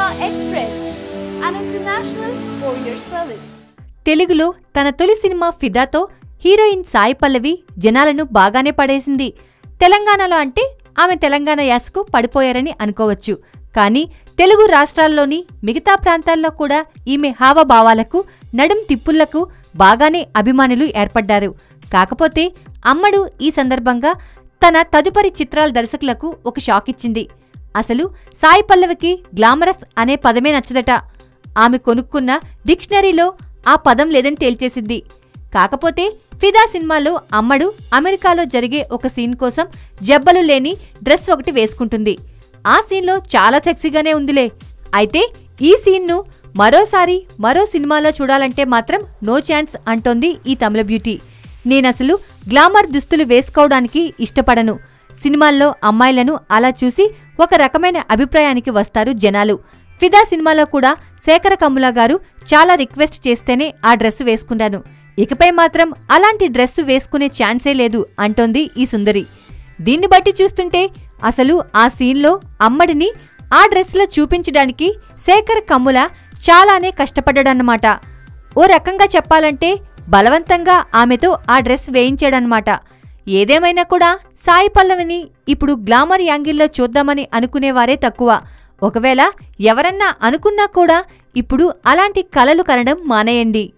Express, an international courier service. తెలుగులో తన తొలి సినిమా ఫిదాతో హీరోయిన్ సాయి పల్లవి జనాలను బాగానే పడేసింది తెలంగాణలో అంటే ఆమె తెలంగాణ యాసకు పడిపోయారని అనుకోవచ్చు కానీ తెలుగు రాష్ట్రాల్లోని మిగతా ప్రాంతాల్లో కూడా ఈమె హావభావాలకు నడుం తిప్పుళ్లకు బాగానే అభిమానులు ఏర్పడ్డారు కాకపోతే అమ్మడు ఈ సందర్భంగా తన తదుపరి చిత్రాల దర్శకులకు ఒక షాక్ ఇచ్చింది అసలు సాయి పల్లవికి గ్లామరస్ అనే పదమే నచ్చదట ఆమె కొనుక్కున్న డిక్షనరీలో ఆ పదం లేదని తేల్చేసింది కాకపోతే ఫిదా సినిమాలో అమ్మడు అమెరికాలో జరిగే ఒక సీన్ కోసం జబ్బలు లేని డ్రెస్ ఒకటి వేసుకుంటుంది ఆ సీన్లో చాలా సెక్సీగానే ఉందిలే అయితే ఈ సీన్ను మరోసారి మరో సినిమాలో చూడాలంటే మాత్రం నో ఛాన్స్ అంటోంది ఈ తమిళ బ్యూటీ నేనసలు గ్లామర్ దుస్తులు వేసుకోవడానికి ఇష్టపడను సినిమాల్లో అమ్మాయిలను అలా చూసి ఒక రకమైన అభిప్రాయానికి వస్తారు జనాలు ఫిదా సినిమాలో కూడా శేఖర కమ్ముల గారు చాలా రిక్వెస్ట్ చేస్తేనే ఆ డ్రెస్సు వేసుకున్నాను ఇకపై మాత్రం అలాంటి డ్రెస్సు వేసుకునే ఛాన్సే లేదు అంటోంది ఈ సుందరి దీన్ని బట్టి చూస్తుంటే అసలు ఆ సీన్లో అమ్మడిని ఆ డ్రెస్లో చూపించడానికి శేఖర్ కమ్ముల చాలానే కష్టపడ్డాడన్నమాట ఓ రకంగా చెప్పాలంటే బలవంతంగా ఆమెతో ఆ డ్రెస్ వేయించాడనమాట ఏదేమైనా కూడా సాయి పల్లవిని ఇప్పుడు గ్లామర్ యాంగిల్లో చూద్దామని అనుకునేవారే తక్కువ ఒకవేళ ఎవరన్నా అనుకున్నా కూడా ఇప్పుడు అలాంటి కలలు కనడం మానేయండి